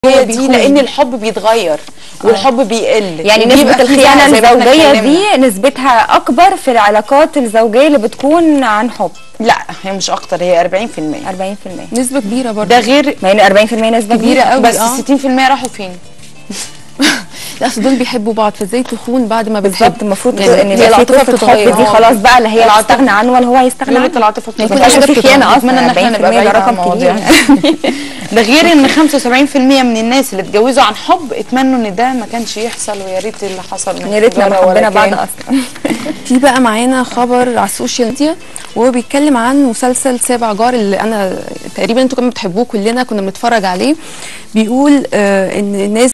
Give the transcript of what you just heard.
هي دي بيخون. لان الحب بيتغير والحب بيقل يعني وبيبقى نسبة فيه الخيانة زي ما احنا الزوجية اتكلمنا. دي نسبتها أكبر في العلاقات الزوجية اللي بتكون عن حب لا هي مش اكتر هي 40% 40% نسبه كبيره برضه ده غير ما هي 40% نسبة كبيرة كبيرة قوي بس اه 60% راحوا فين لا اصل دول بيحبوا بعض فازاي تخون بعد ما بتحب بالظبط المفروض يعني ان هي هي العاطفة عاطفة بتتغير. الحب دي آه. خلاص بقى لا هي العاطفة- تستغنى عنه ولا هو هيستغنى يقولوا عنه العاطفه ما ما كل ينفعش حاجة في خيانة بتتغير. أصلا اتمنى ان احنا 40% نبقى ده بعيد عن رقم المواضيع كبير ده غير ان 75% من الناس اللي اتجوزوا عن حب اتمنوا ان ده ما كانش يحصل ويا ريت اللي حصل من يا ريتنا ما تجارة ولا حبينا بعض كان. أصلا في بقى معانا خبر على السوشيال ميديا وهو بيتكلم عن مسلسل سابع جار اللي انا تقريبا انتوا كمان بتحبوه كلنا كنا بنتفرج عليه بيقول آه ان الناس